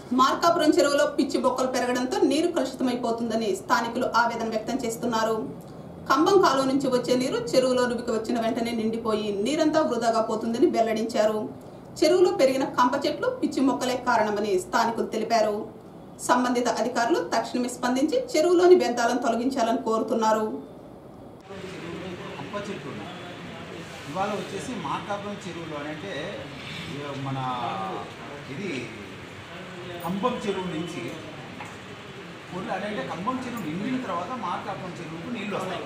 మార్కాపురం చెరువులో పిచ్చి బొక్కలు పెరగడంతో నీరు కలుషితమైపోతుందని స్థానికులు ఆవేదన వ్యక్తం చేస్తున్నారు కంబం కాలువ నుంచి వచ్చే నీరు చెరువులోనికి వచ్చిన వెంటనే నిండిపోయి నీరంతా వృధాగా పోతుందని వెల్లడించారు చెరువులో పెరిగిన కంప చెట్లు పిచ్చి మొక్కలే కారణమని స్థానికులు తెలిపారు సంబంధిత అధికారులు తక్షణమే స్పందించి చెరువులోని వ్యర్థాలను తొలగించాలని కోరుతున్నారు కంప చెట్టు ఉన్నాయి. ఇవాళ వచ్చేసి మార్కాపురం చెరువులో అని అంటే ఇక మన ఇది కంబం చెరువు నుంచి ఊర్లో అని అంటే కంబం చెరువు నిండిన తర్వాత మార్కాపురం చెరువుకు నీళ్ళు వస్తాయి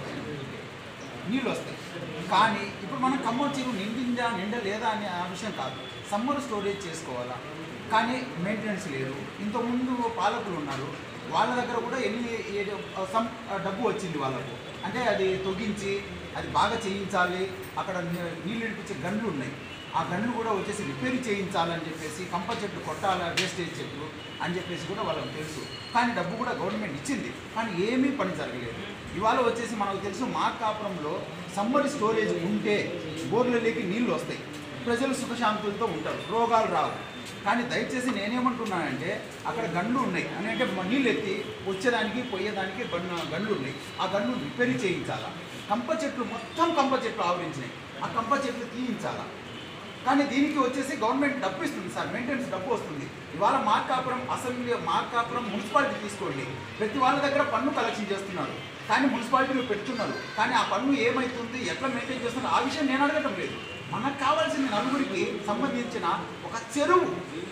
నీళ్ళు వస్తాయి కానీ ఇప్పుడు మనం ఖమ్మం చెరువు నిండిందా నిండలేదా అనే ఆ విషయం కాదు సమ్మర్ స్టోరేజ్ చేసుకోవాలా కానీ మెయింటెనెన్స్ లేదు ఇంతకుముందు పాలకులు ఉన్నారు వాళ్ళ దగ్గర కూడా ఎన్ని ఏ- సమ్ డబ్బు వచ్చింది వాళ్ళకు అంటే అది తొగించి అది బాగా చేయించాలి అక్కడ నీ- నీళ్ళు నడిపించే గండ్లు ఉన్నాయి ఆ గండ్లు కూడా వచ్చేసి రిపేర్ చేయించాలని చెప్పేసి కంప చెట్లు కొట్టాలా వేస్టేజ్ చెట్లు అని చెప్పేసి కూడా వాళ్ళకి తెలుసు కానీ డబ్బు కూడా గవర్నమెంట్ ఇచ్చింది కానీ ఏమీ పని జరగలేదు ఇవాళ వచ్చేసి మనకు తెలుసు మార్కాపురంలో సమ్మర్ స్టోరేజ్ ఉంటే బోర్లలోకి నీళ్లు వస్తాయి ప్రజలు సుఖశాంతులతో ఉంటారు రోగాలు రావు కానీ దయచేసి నేనేమంటున్నానంటే అక్కడ గండ్లు ఉన్నాయి అని అంటే మ- నీళ్ళు ఎత్తి వచ్చేదానికి పోయేదానికి గన్ను గండ్లు ఉన్నాయి ఆ గండ్లు రిపేర్ చేయించాలా కంప చెట్లు మొత్తం కంప చెట్లు ఆవరించినాయి ఆ కంప చెట్లు తీయించాలా కానీ దీనికి వచ్చేసి గవర్నమెంట్ డబ్బు ఇస్తుంది సార్ మెయింటెనెన్స్ డబ్బు వస్తుంది ఇవాళ మార్కాపురం అసెంబ్లీ మార్కాపురం మున్సిపాలిటీ తీసుకోండి ప్రతి వాళ్ళ దగ్గర పన్ను కలెక్షన్ చేస్తున్నారు కానీ మున్సిపాలిటీలో పెడుతున్నారు కానీ ఆ పన్ను ఏమవుతుంది ఎట్లా మెయింటైన్ చేస్తున్నారు ఆ విషయం నేను అడగటం లేదు మనకు కావాల్సింది నలుగురికి సంబంధించిన ఒక చెరువు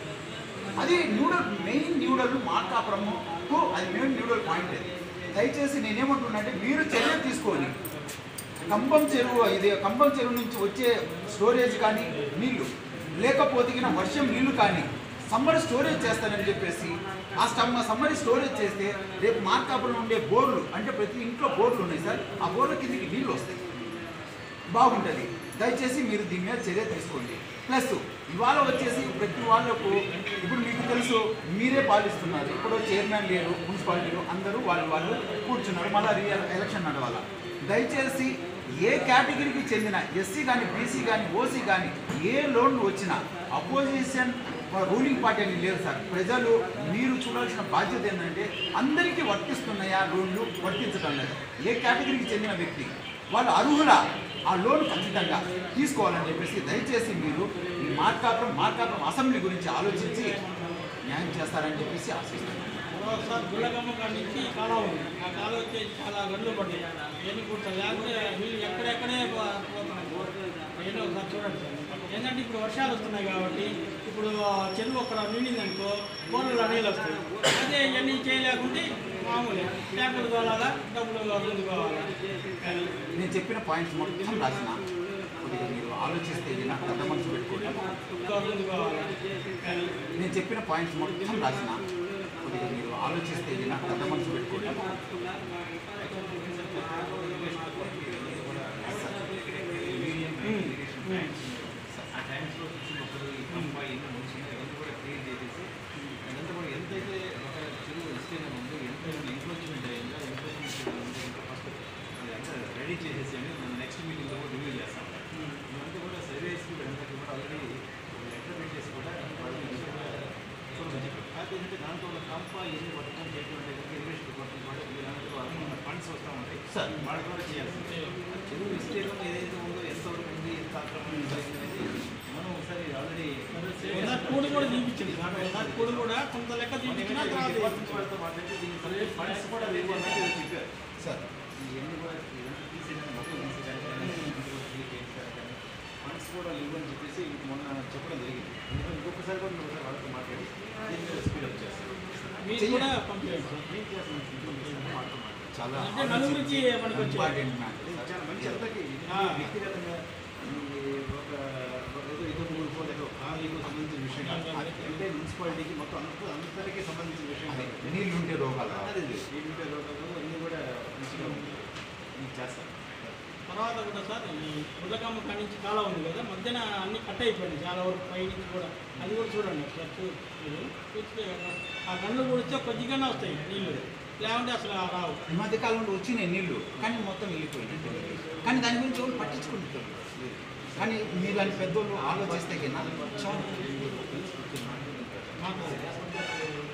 అది న్యూడల్ మెయిన్ న్యూడల్ మార్కాపురము టు అది మెయిన్ న్యూడల్ పాయింట్ అది దయచేసి నేనేమంటున్నా అంటే మీరు చర్య తీసుకొని కంబం చెరువు ఇది కంబం చెరువు నుంచి వచ్చే స్టోరేజ్ కానీ నీళ్లు లేకపోతే గిన వర్షం నీళ్లు కానీ సమ్మర్ స్టోరేజ్ చేస్తానని చెప్పేసి ఆ స్టమ్ సమ్మర్ స్టోరేజ్ చేస్తే రేపు మార్కాపురం ఉండే బోర్లు అంటే ప్రతి ఇంట్లో బోర్లు ఉన్నాయి సార్ ఆ బోర్ల కిందకి నీళ్లు వస్తాయి బాగుంటుంది దయచేసి మీరు దీని మీద చర్య తీసుకోండి ప్లస్ ఇవాళ వచ్చేసి ప్రతి వాళ్ళకు ఇప్పుడు మీకు తెలుసు మీరే పాలిస్తున్నారు ఇప్పుడు చైర్మన్ లేరు మున్సిపాలిటీలో అందరూ వాళ్ళు వాళ్ళు కూర్చున్నారు మళ్ళీ రియల్ ఎలక్షన్ నడవాల దయచేసి ఏ కేటగిరీకి చెందిన ఎస్సీ కానీ బీసీ కానీ ఓసీ కానీ ఏ లోన్లు వచ్చినా అపోజిషన్ రూలింగ్ పార్టీ అని లేదు సార్ ప్రజలు మీరు చూడాల్సిన బాధ్యత ఏంటంటే అందరికీ వర్తిస్తున్నాయా లోన్లు వర్తించడం లేదు ఏ కేటగిరీకి చెందిన వ్యక్తి వాళ్ళు అర్హుల ఆ లోన్ ఖచ్చితంగా తీసుకోవాలని చెప్పేసి దయచేసి మీరు ఈ మార్కాపురం మార్కాపురం అసెంబ్లీ గురించి ఆలోచించి న్యాయం చేస్తారని చెప్పేసి ఆశిస్తున్నాను సార్ గుళ్ళగమ్మ కాడ నుంచి ఈ కాలువ ఉంది ఆ కాలువ వచ్చి చాలా గంటలు పడ్డాయి ఎన్ని కూర్చో లేకపోతే వీళ్ళు ఎక్కడెక్కడే పో- పోతున్నాయి ఏంటో ఒకసారి చూడండి సార్ ఏంటంటే ఇప్పుడు వర్షాలు వస్తున్నాయి కాబట్టి ఇప్పుడు చెరువు అక్కడ నిండిందనుకో బోర్లలో నీళ్ళు వస్తాయి అదే ఇవన్నీ చేయలేకుంటే మామూలే ట్యాంకులు కావాలా డబ్బులు ముందు కావాలా కానీ నేను చెప్పిన పాయింట్స్ మొత్తం రాసిన కొద్దిగా మీరు ఆలోచిస్తే ఇది నాకు పెద్ద మనసు పెట్టుకోండి ముందు కావాలా కానీ నేను చెప్పిన పాయింట్స్ మొత్తం రాసిన కొద్దిగా మీరు ఆలోచిస్తే ఇది నాకు పెద్ద మనసు పెట్టుకోండి ఆ టైమ్స్లో పిచ్చి మొక్కలు ఈ కంప ఇన్ని ముంచిన ఇవన్నీ కూడా క్రియేట్ చేసేసి అదంతా కూడా ఎంతైతే ఒక చెరువు విస్తీర్ణం ఉందో ఎంత ఎంక్రోచ్మెంట్ అయిందో ఎంక్రోచ్మెంట్ ఉందో ఇంకా ఫస్ట్ అదంతా రెడీ చేసేసి అని మనం నెక్స్ట్ మీటింగ్లో కూడా రివ్యూ చేస్తాం ఇదంతా కూడా సర్వేస్ ఇదంతా కూడా ఆల్రెడీ లెటర్ పెట్టేసి కూడా వాళ్ళని కూడా చూడమని చెప్పారు కాకపోతే ఏంటంటే దాంట్లో ఉన్న కంప ఎన్ని వర్తం చేయటువంటి ఇరిగేషన్ డిపార్ట్మెంట్ కూడా వీళ్ళందరూ వాళ్ళ ఫండ్స్ వస్తూ ఉంటాయి సార్. వాళ్ళు కూడా చేయాల్సింది చెరువు విస్తీర్ణం ఏదైతే ఉందో ఎంత వరకు ఉంది ఎంత ఆక్రమణ జరిగింది అనేది మనం ఒకసారి ఆల్రెడీ ఒకసారి కూడు కూడా చూపించింది సార్ ఒకసారి కూడు కూడా కొంత లెక్క చూపించిన తర్వాత డిపార్ట్మెంట్ వాళ్ళతో మాట్లాడితే దీనికి ఫండ్స్ కూడా లేవు అన్నట్టు చెప్పారు సార్ ఇవన్నీ కూడా ఇదంతా తీసేయడానికి మొత్తం తీసేయడానికి కానీ ఫండ్స్ కూడా లేవు అని చెప్పేసి మొన్న చెప్పడం జరిగింది ఎందుకంటే ఇంకొకసారి కూడా నేను ఒకసారి వాళ్ళతో మాట్లాడి దీని మీద స్పీడప్ చేస్తాను మీరు కూడా పంపించండి సార్ ఏం చేస్తాను వాళ్ళతో మాట్లాడి చాలా అంటే నలుగురికి మనకి వచ్చే- ఇంపార్టెంట్ మ్యాటర్ చాలా మంచి అందరికీ ఆ. వ్యక్తిగతంగా ఈ ఒక ఒక ఏదో ఇదో ఊరుకో లేదా ఒక ఖాళీకు సంబంధించిన విషయం కాదు అంటే మున్సిపాలిటీకి మొత్తం అంత అందరికీ సంబంధించిన విషయం అదే కాదు నీళ్ళు ఉంటే రోగాలు రావు. అదే ఏంటంటే రోగాలు అన్నీ కూడా మంచిగా ఇది చేస్తాను తర్వాత కూడా సార్ ఈ ఉల్లకమ్మ కాడి నుంచి కాలం ఉంది కదా మధ్యన అన్ని కట్ అయిపోయింది చాలా వరకు పై నుంచి కూడా అది కూడా చూడండి ఒకసారి చూ- మీరు చూస్తే ఆ గండ్లు కూడా కొద్దిగానే వస్తాయి నీళ్ళు లేకుంటే అసలు రావు ఈ మధ్య కాలంలో వచ్చినాయి నీళ్లు కానీ మొత్తం వెళ్ళిపోయింది కానీ దాని గురించి ఎవరు పట్టించుకుంటారు కానీ మీలాంటి పెద్దోళ్ళు ఆలోచిస్తే కన్నా చాలు మాకు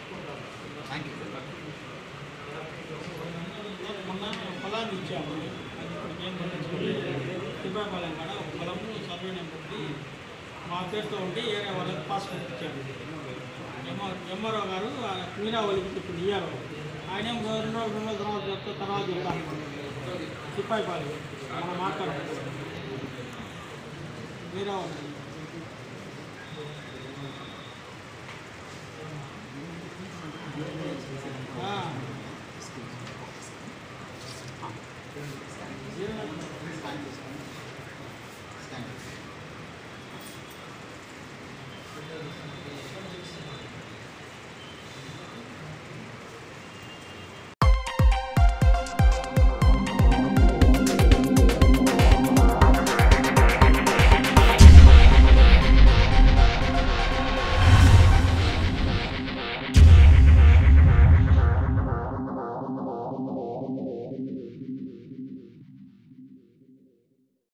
పొలం ఇచ్చాము అది ఇప్పటికి ఏం పట్టించుకోలేదు తిరుపతిపాలెం కాడ ఒక పొలము సర్వే నెంబర్కి మా పేరుతో ఉండి ఏరే వాళ్ళకి పాస్బుక్ ఇచ్చాము ఎంఆ ఎంఆర్ఓ గారు ఆ మీరా వాళ్ళకి ఇప్పుడు ఇయ్యారు ఆయన ఏం రెండు రోజులు రెండు రోజుల తర్వాత చెప్తే తర్వాత చెప్తాను తిప్పాయిపాలెం మనం మాట్లాడాలి మీరా వాళ్ళు ఆ.